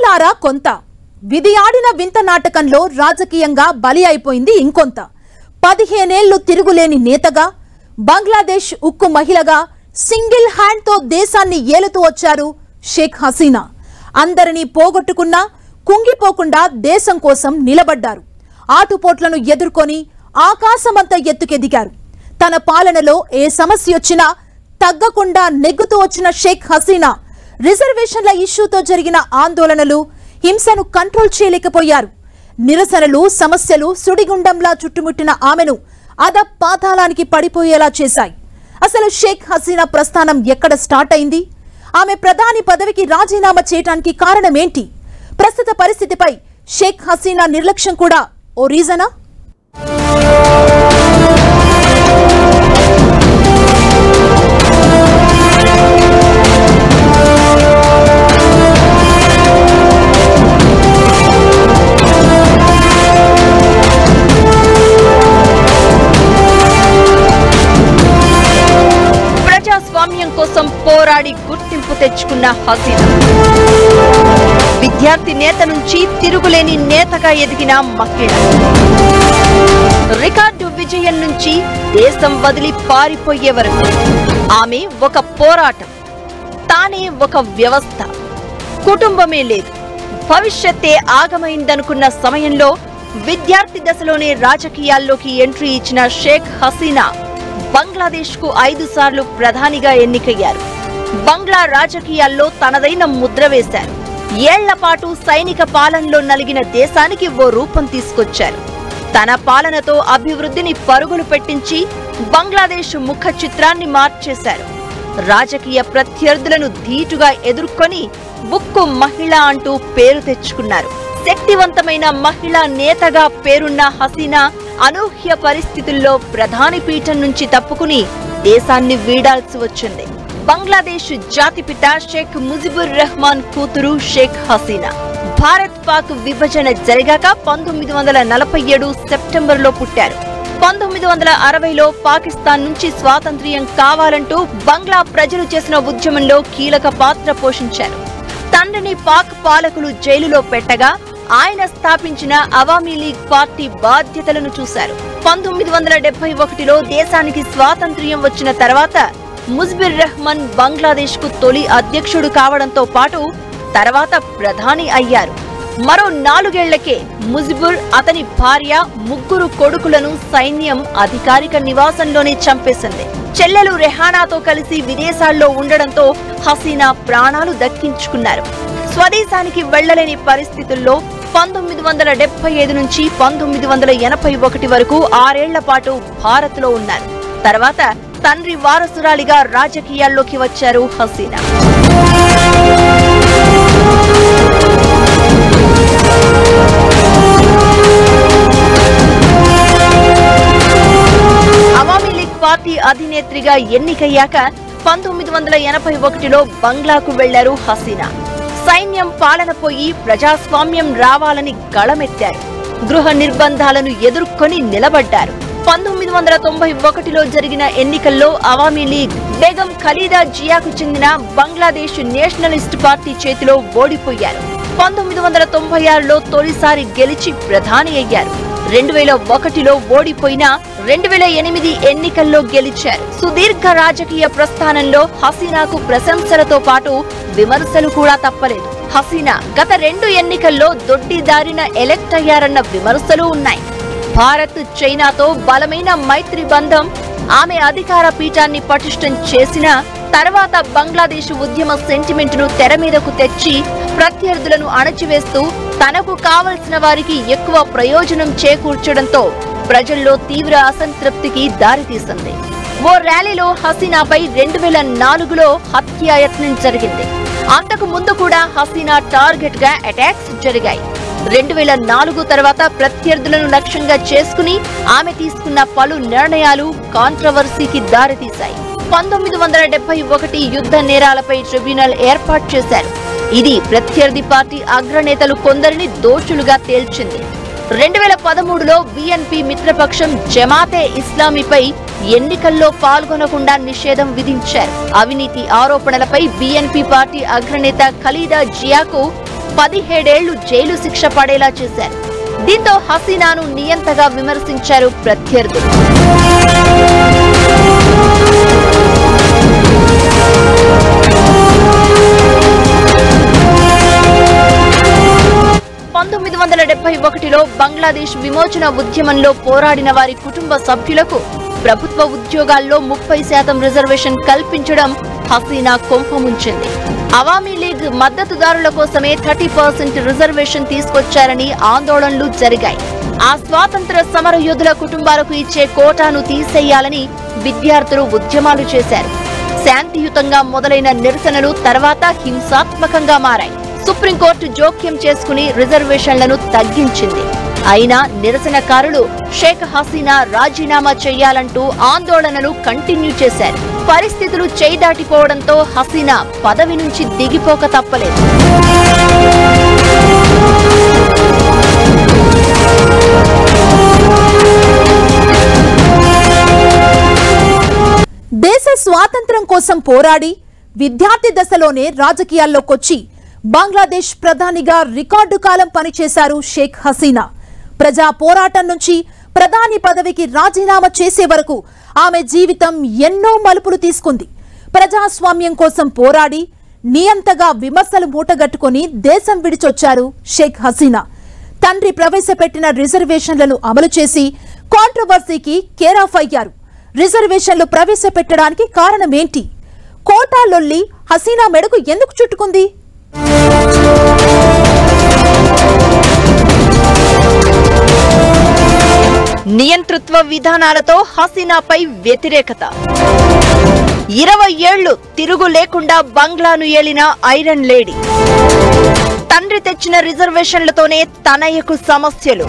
విన్నారా కొంత విధి ఆడిన వింత నాటకంలో రాజకీయంగా బలి అయిపోయింది ఇంకొంత పదిహేనేళ్లు తిరుగులేని నేతగా బంగ్లాదేశ్ ఉక్కు మహిళగా సింగిల్ హ్యాండ్ తో దేశాన్ని ఏలుతూ వచ్చారు షేక్ హసీనా అందరినీ పోగొట్టుకున్నా కుంగిపోకుండా దేశం కోసం నిలబడ్డారు ఆటుపోట్లను ఎదుర్కొని ఆకాశమంత ఎత్తుకెదిగారు తన పాలనలో ఏ సమస్య వచ్చినా తగ్గకుండా నెగ్గుతూ వచ్చిన షేక్ హసీనా రిజర్వేషన్ల ఇష్యూతో జరిగిన ఆందోళనలు హింసను కంట్రోల్ చేయలేకపోయారు నిరసనలు సమస్యలు సుడిగుండంలా చుట్టుముట్టిన ఆమెను అద పాతాళానికి పడిపోయేలా చేశాయి అసలు షేక్ హసీనా ప్రస్థానం ఎక్కడ స్టార్ట్ అయింది ఆమె ప్రధాని పదవికి రాజీనామా చేయడానికి కారణమేంటి ప్రస్తుత పరిస్థితిపై షేక్ హసీనా నిర్లక్ష్యం కూడా ఓ రీజనా ప్రజాస్వామ్యం కోసం పోరాడి గుర్తింపు తెచ్చుకున్న హసీనా విద్యార్థి నేత నుంచి తిరుగులేని నేతగా ఎదిగిన మహిళ రికార్డు విజయం నుంచి దేశం వదిలి పారిపోయే వరకు ఆమె ఒక పోరాటం తానే ఒక వ్యవస్థ కుటుంబమే లేదు భవిష్యత్తే ఆగమైందనుకున్న సమయంలో విద్యార్థి దశలోనే రాజకీయాల్లోకి ఎంట్రీ ఇచ్చిన షేక్ హసీనా బంగ్లాదేశ్ కు ఐదు సార్లు ప్రధానిగా ఎన్నికయ్యారు బంగ్లా రాజకీయాల్లో తనదైన ముద్ర వేశారు ఏళ్ల పాటు సైనిక పాలనలో నలిగిన దేశానికి ఓ రూపం తీసుకొచ్చారు తన పాలనతో అభివృద్ధిని పరుగులు పెట్టించి బంగ్లాదేశ్ ముఖ చిత్రాన్ని మార్చేశారు రాజకీయ ప్రత్యర్థులను ధీటుగా ఎదుర్కొని బుక్కు మహిళ అంటూ పేరు తెచ్చుకున్నారు శక్తివంతమైన మహిళా నేతగా పేరున్న హసీనా అనూహ్య పరిస్థితుల్లో ప్రధాని పీఠం నుంచి తప్పుకుని దేశాన్ని వీడాల్సి వచ్చింది బంగ్లాదేశ్ జాతిపిత షేక్ ముజిబుర్ రెహమాన్ కూతురు షేక్ హసీనా భారత్ పాక్ విభజన జరిగాక పంతొమ్మిది వందల నలభై ఏడు సెప్టెంబర్లో పుట్టారు పంతొమ్మిది వందల అరవైలో పాకిస్తాన్ నుంచి స్వాతంత్ర్యం కావాలంటూ బంగ్లా ప్రజలు చేసిన ఉద్యమంలో కీలక పాత్ర పోషించారు తండ్రిని పాక్ పాలకులు జైలులో పెట్టగా ఆయన స్థాపించిన అవామీ లీగ్ పార్టీ బాధ్యతలను చూశారు పంతొమ్మిది వందల డెబ్బై ఒకటిలో దేశానికి స్వాతంత్ర్యం వచ్చిన తర్వాత ముజ్బిర్ రెహమాన్ బంగ్లాదేశ్ కు తొలి అధ్యక్షుడు కావడంతో పాటు తర్వాత ప్రధాని అయ్యారు మరో నాలుగేళ్లకే ముజిబుర్ అతని భార్య ముగ్గురు కొడుకులను సైన్యం అధికారిక నివాసంలోనే చంపేసింది చెల్లెలు రెహానాతో కలిసి విదేశాల్లో ఉండడంతో హసీనా ప్రాణాలు దక్కించుకున్నారు స్వదేశానికి వెళ్లలేని పరిస్థితుల్లో పంతొమ్మిది వందల డెబ్బై ఐదు నుంచి పంతొమ్మిది వందల ఎనభై ఒకటి వరకు ఆరేళ్ల పాటు భారత్లో ఉన్నారు తర్వాత తండ్రి వారసురాలిగా రాజకీయాల్లోకి వచ్చారు హసీనా అవామీ లీగ్ పార్టీ అధినేత్రిగా ఎన్నికయ్యాక పంతొమ్మిది వందల ఎనభై ఒకటిలో బంగ్లాకు వెళ్లారు హసీనా సైన్యం పాలన పోయి ప్రజాస్వామ్యం రావాలని గళమెత్తారు గృహ నిర్బంధాలను ఎదుర్కొని నిలబడ్డారు పంతొమ్మిది వందల తొంభై ఒకటిలో జరిగిన ఎన్నికల్లో అవామీ లీగ్ బేగం ఖలీదా జియాకు చెందిన బంగ్లాదేశ్ నేషనలిస్ట్ పార్టీ చేతిలో ఓడిపోయారు పంతొమ్మిది వందల తొంభై ఆరులో తొలిసారి గెలిచి ప్రధాని అయ్యారు రెండు వేల ఒకటిలో ఓడిపోయినా రెండు వేల ఎనిమిది ఎన్నికల్లో గెలిచారు సుదీర్ఘ రాజకీయ ప్రస్థానంలో హసీనాకు ప్రశంసలతో పాటు విమర్శలు కూడా తప్పలేదు హసీనా గత రెండు ఎన్నికల్లో దొడ్డిదారిన ఎలెక్ట్ అయ్యారన్న విమర్శలు ఉన్నాయి భారత్ చైనాతో బలమైన మైత్రి బంధం ఆమె అధికార పీఠాన్ని పటిష్టం చేసిన తర్వాత బంగ్లాదేశ్ ఉద్యమ సెంటిమెంట్ ను తెర మీదకు తెచ్చి ప్రత్యర్థులను అణచివేస్తూ తనకు కావలసిన వారికి ఎక్కువ ప్రయోజనం చేకూర్చడంతో ప్రజల్లో తీవ్ర అసంతృప్తికి దారితీసింది ఓ ర్యాలీలో హసీనాపై రెండు వేల నాలుగులో హత్యాయత్నం జరిగింది అంతకు ముందు కూడా హసీనా టార్గెట్ గా అటాక్స్ జరిగాయి రెండు వేల నాలుగు తర్వాత ప్రత్యర్థులను లక్ష్యంగా చేసుకుని ఆమె తీసుకున్న పలు నిర్ణయాలు కాంట్రవర్సీకి దారితీశాయి పంతొమ్మిది వందల డెబ్బై ఒకటి యుద్ధ నేరాలపై ట్రిబ్యునల్ ఏర్పాటు చేశారు ఇది ప్రత్యర్థి పార్టీ అగ్రనేతలు కొందరిని దోషులుగా తేల్చింది రెండు వేల పదమూడులో బిఎన్పి మిత్రపక్షం జమాతే ఇస్లామీపై ఎన్నికల్లో పాల్గొనకుండా నిషేధం విధించారు అవినీతి ఆరోపణలపై బిఎన్పి పార్టీ అగ్రనేత ఖలీదా జియాకు పదిహేడేళ్లు జైలు శిక్ష పడేలా చేశారు దీంతో హసీనాను నియంతగా విమర్శించారు ప్రత్యర్థులు పంతొమ్మిది వందల డెబ్బై ఒకటిలో బంగ్లాదేశ్ విమోచన ఉద్యమంలో పోరాడిన వారి కుటుంబ సభ్యులకు ప్రభుత్వ ఉద్యోగాల్లో ముప్పై శాతం రిజర్వేషన్ కల్పించడం హసీనా కొంపముంచింది అవామీ లీగ్ మద్దతుదారుల కోసమే థర్టీ పర్సెంట్ రిజర్వేషన్ తీసుకొచ్చారని ఆందోళనలు జరిగాయి ఆ స్వాతంత్ర సమర యోధుల కుటుంబాలకు ఇచ్చే కోటాను తీసేయాలని విద్యార్థులు ఉద్యమాలు చేశారు శాంతియుతంగా మొదలైన నిరసనలు తర్వాత హింసాత్మకంగా మారాయి సుప్రీంకోర్టు జోక్యం చేసుకుని రిజర్వేషన్లను తగ్గించింది అయినా నిరసనకారులు షేక్ హసీనా రాజీనామా చేయాలంటూ ఆందోళనలు కంటిన్యూ చేశారు పరిస్థితులు చేయి దాటిపోవడంతో హసీనా పదవి నుంచి దిగిపోక తప్పలేదు దేశ స్వాతంత్ర్యం కోసం పోరాడి విద్యార్థి దశలోనే రాజకీయాల్లోకొచ్చి బంగ్లాదేశ్ ప్రధానిగా రికార్డు కాలం పనిచేశారు షేక్ హసీనా ప్రజా పోరాటం నుంచి ప్రధాని పదవికి రాజీనామా చేసే వరకు ఆమె జీవితం ఎన్నో మలుపులు తీసుకుంది ప్రజాస్వామ్యం కోసం పోరాడి నియంతగా విమర్శలు మూటగట్టుకుని దేశం విడిచొచ్చారు షేక్ హసీనా తండ్రి ప్రవేశపెట్టిన రిజర్వేషన్లను అమలు చేసి కాంట్రవర్సీకి కేరాఫ్ అయ్యారు రిజర్వేషన్లు ప్రవేశపెట్టడానికి కారణమేంటి కోటా లొల్లి హసీనా మెడకు ఎందుకు చుట్టుకుంది నియంతృత్వ విధానాలతో హసీనాపై వ్యతిరేకత ఇరవై ఏళ్లు తిరుగు లేకుండా బంగ్లాను ఏలిన ఐరన్ లేడీ తండ్రి తెచ్చిన రిజర్వేషన్లతోనే తనయ్యకు సమస్యలు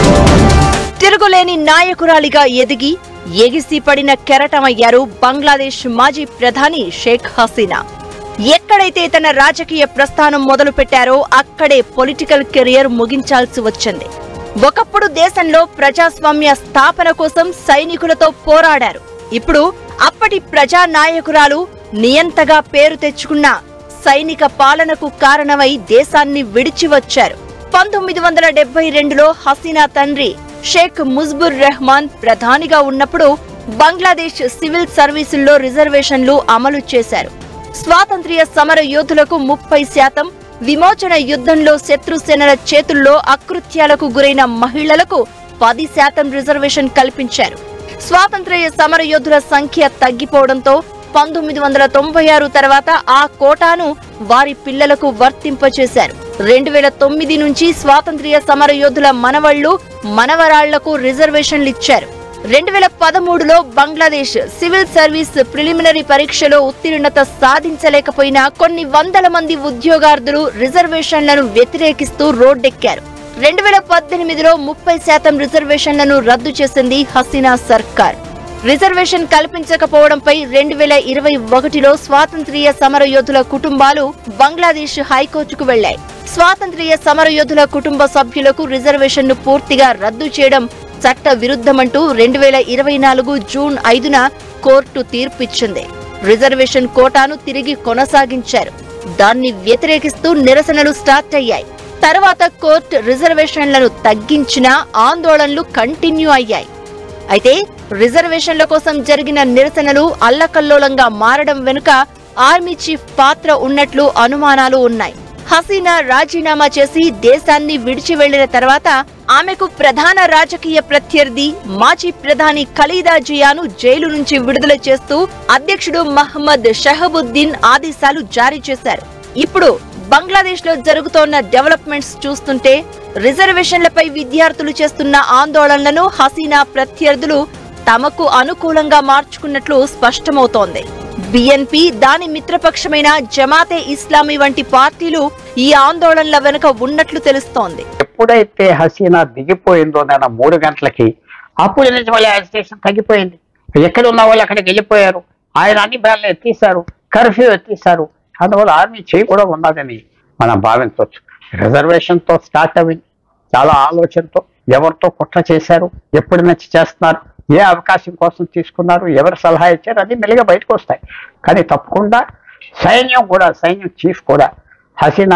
తిరుగులేని నాయకురాలిగా ఎదిగి ఎగిసి పడిన కెరటమయ్యారు బంగ్లాదేశ్ మాజీ ప్రధాని షేక్ హసీనా ఎక్కడైతే తన రాజకీయ ప్రస్థానం మొదలుపెట్టారో అక్కడే పొలిటికల్ కెరియర్ ముగించాల్సి వచ్చింది ఒకప్పుడు దేశంలో ప్రజాస్వామ్య స్థాపన కోసం సైనికులతో పోరాడారు ఇప్పుడు అప్పటి ప్రజా నాయకురాలు నియంతగా పేరు తెచ్చుకున్న సైనిక పాలనకు కారణమై దేశాన్ని విడిచి వచ్చారు పంతొమ్మిది వందల డెబ్బై రెండులో హసీనా తండ్రి షేక్ ముజ్బుర్ రెహమాన్ ప్రధానిగా ఉన్నప్పుడు బంగ్లాదేశ్ సివిల్ సర్వీసుల్లో రిజర్వేషన్లు అమలు చేశారు స్వాతంత్ర్య సమర యోధులకు ముప్పై శాతం విమోచన యుద్ధంలో శత్రుసేనల చేతుల్లో అకృత్యాలకు గురైన మహిళలకు పది శాతం రిజర్వేషన్ కల్పించారు స్వాతంత్ర్య సమర యోధుల సంఖ్య తగ్గిపోవడంతో పంతొమ్మిది వందల తొంభై ఆరు తర్వాత ఆ కోటాను వారి పిల్లలకు వర్తింపచేశారు రెండు వేల తొమ్మిది నుంచి స్వాతంత్ర్య సమర యోధుల మనవళ్లు మనవరాళ్లకు రిజర్వేషన్లు ఇచ్చారు రెండు వేల పదమూడులో బంగ్లాదేశ్ సివిల్ సర్వీస్ ప్రిలిమినరీ పరీక్షలో ఉత్తీర్ణత సాధించలేకపోయినా కొన్ని వందల మంది ఉద్యోగార్థులు రిజర్వేషన్లను వ్యతిరేకిస్తూ రోడ్డెక్కారు రెండు వేల పద్దెనిమిదిలో ముప్పై శాతం రిజర్వేషన్లను రద్దు చేసింది హసీనా సర్కార్ రిజర్వేషన్ కల్పించకపోవడంపై రెండు వేల ఇరవై ఒకటిలో స్వాతంత్ర్య సమరయోధుల కుటుంబాలు బంగ్లాదేశ్ హైకోర్టుకు వెళ్లాయి స్వాతంత్ర్య సమరయోధుల కుటుంబ సభ్యులకు రిజర్వేషన్ను పూర్తిగా రద్దు చేయడం చట్ట విరుద్ధమంటూ రెండు వేల ఇరవై నాలుగు జూన్ ఐదున కోర్టు తీర్పిచ్చింది రిజర్వేషన్ కోటాను తిరిగి కొనసాగించారు దాన్ని వ్యతిరేకిస్తూ నిరసనలు స్టార్ట్ అయ్యాయి తర్వాత కోర్టు రిజర్వేషన్లను తగ్గించినా ఆందోళనలు కంటిన్యూ అయ్యాయి అయితే రిజర్వేషన్ల కోసం జరిగిన నిరసనలు అల్లకల్లోలంగా మారడం వెనుక ఆర్మీ చీఫ్ పాత్ర ఉన్నట్లు అనుమానాలు ఉన్నాయి హసీనా రాజీనామా చేసి దేశాన్ని విడిచి వెళ్లిన తర్వాత ఆమెకు ప్రధాన రాజకీయ ప్రత్యర్థి మాజీ ప్రధాని ఖలీదా జియాను జైలు నుంచి విడుదల చేస్తూ అధ్యక్షుడు మహమ్మద్ షహబుద్దీన్ ఆదేశాలు జారీ చేశారు ఇప్పుడు బంగ్లాదేశ్ లో జరుగుతోన్న డెవలప్మెంట్స్ చూస్తుంటే రిజర్వేషన్లపై విద్యార్థులు చేస్తున్న ఆందోళనలను హసీనా ప్రత్యర్థులు తమకు అనుకూలంగా మార్చుకున్నట్లు స్పష్టమవుతోంది బిఎన్పి దాని మిత్రపక్షమైన జమాతే ఇస్లామీ వంటి పార్టీలు ఈ ఆందోళనల వెనుక ఉన్నట్లు తెలుస్తోంది ఎప్పుడైతే హసీనా దిగిపోయిందో నేను మూడు గంటలకి అప్పుడు నుంచి మళ్ళీ అజిటేషన్ తగ్గిపోయింది ఎక్కడ ఉన్న వాళ్ళు అక్కడికి వెళ్ళిపోయారు ఆయన అన్ని బ్యాన్లు ఎత్తేసారు కర్ఫ్యూ ఎత్తేసారు అందువల్ల ఆర్మీ చేయి కూడా ఉన్నదని మనం భావించవచ్చు రిజర్వేషన్తో స్టార్ట్ అయింది చాలా ఆలోచనతో ఎవరితో కుట్ర చేశారు ఎప్పటి నుంచి చేస్తున్నారు ఏ అవకాశం కోసం తీసుకున్నారు ఎవరు సలహా ఇచ్చారు అది మెల్లిగా బయటకు వస్తాయి కానీ తప్పకుండా సైన్యం కూడా సైన్యం చీఫ్ కూడా హసీనా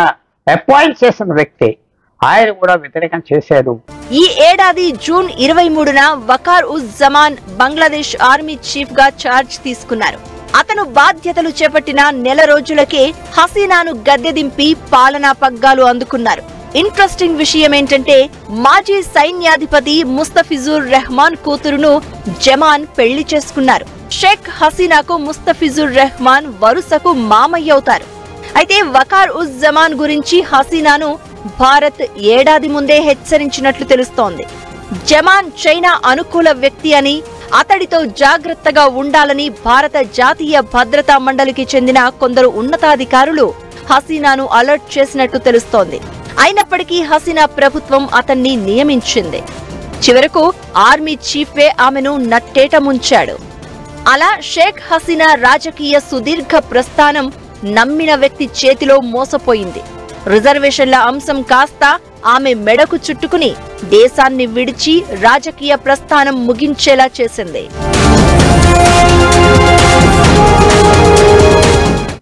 అపాయింట్ చేసిన వ్యక్తి ఆయన కూడా వ్యతిరేకం చేశారు ఈ ఏడాది జూన్ ఇరవై మూడున వకార్ ఉజ్ జమాన్ బంగ్లాదేశ్ ఆర్మీ చీఫ్ గా ఛార్జ్ తీసుకున్నారు అతను బాధ్యతలు చేపట్టిన నెల రోజులకే హసీనాను గద్దె దింపి పాలనా పగ్గాలు అందుకున్నారు ఇంట్రెస్టింగ్ విషయం ఏంటంటే మాజీ సైన్యాధిపతి ముస్తఫిజుర్ రెహమాన్ కూతురును జమాన్ పెళ్లి చేసుకున్నారు షేక్ హసీనాకు ముస్తఫిజుర్ రెహమాన్ వరుసకు మామయ్య అవుతారు అయితే వకార్ ఉజ్ జమాన్ గురించి హసీనాను భారత్ ఏడాది ముందే హెచ్చరించినట్లు తెలుస్తోంది జమాన్ చైనా అనుకూల వ్యక్తి అని అతడితో జాగ్రత్తగా ఉండాలని భారత జాతీయ భద్రతా మండలికి చెందిన కొందరు ఉన్నతాధికారులు హసీనాను అలర్ట్ చేసినట్టు తెలుస్తోంది అయినప్పటికీ హసీనా ప్రభుత్వం అతన్ని నియమించింది చివరకు ఆర్మీ చీఫే ఆమెను నట్టేట ముంచాడు అలా షేక్ హసీనా రాజకీయ సుదీర్ఘ ప్రస్థానం నమ్మిన వ్యక్తి చేతిలో మోసపోయింది రిజర్వేషన్ల అంశం కాస్త ఆమె మెడకు చుట్టుకుని దేశాన్ని విడిచి రాజకీయ ప్రస్థానం ముగించేలా చేసింది